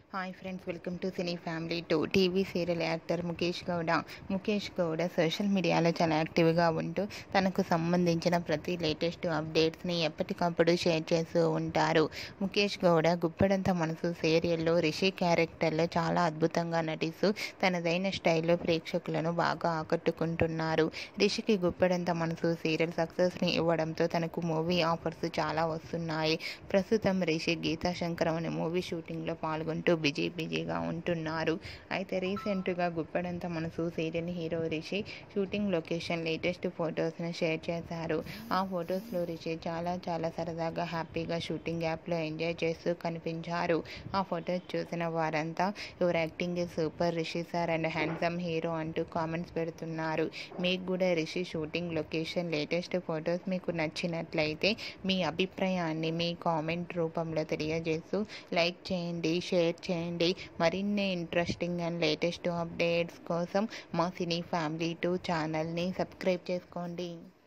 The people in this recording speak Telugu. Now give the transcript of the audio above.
hi friends welcome to cine family two TV serial actor Mukesh Gowda Mukesh Gowda social మీడియాలో చాలా యాక్టివ్గా ఉంటూ తనకు సంబంధించిన ప్రతి లేటెస్ట్ అప్డేట్స్ని ఎప్పటికప్పుడు షేర్ చేస్తూ ఉంటారు ముఖేష్ గౌడ గుప్పెడంత మనసు సీరియల్లో రిషి క్యారెక్టర్లో చాలా అద్భుతంగా నటిస్తూ తనదైన స్టైల్లో ప్రేక్షకులను బాగా ఆకట్టుకుంటున్నారు రిషికి గుప్పెడంత మనసు సీరియల్ సక్సెస్ని ఇవ్వడంతో తనకు మూవీ ఆఫర్స్ చాలా వస్తున్నాయి ప్రస్తుతం రిషి గీతా శంకరం అనే మూవీ షూటింగ్లో పాల్గొంటూ బిజీ బిజీగా ఉంటున్నారు అయితే రీసెంట్గా Guppedantha Manasu serial hero Rishi shooting location latest ఫొటోస్ని షేర్ చేశారు ఆ ఫొటోస్లో రిషి చాలా చాలా సరదాగా హ్యాపీగా షూటింగ్ యాప్లో ఎంజాయ్ చేస్తూ కనిపించారు ఆ ఫొటోస్ చూసిన వారంతా your acting is super Rishi sir and handsome hero అంటూ కామెంట్స్ పెడుతున్నారు మీకు కూడా Rishi shooting location latest photos మీకు నచ్చినట్లయితే మీ అభిప్రాయాన్ని మీ కామెంట్ రూపంలో తెలియజేస్తూ లైక్ చేయండి షేర్ చేయండి మరిన్ని ఇంట్రెస్టింగ్ అండ్ లేటెస్ట్ అప్డేట్స్ కోసం మా సినీ ఫ్యామిలీ టూ ఛానల్ని సబ్స్క్రైబ్ చేసుకోండి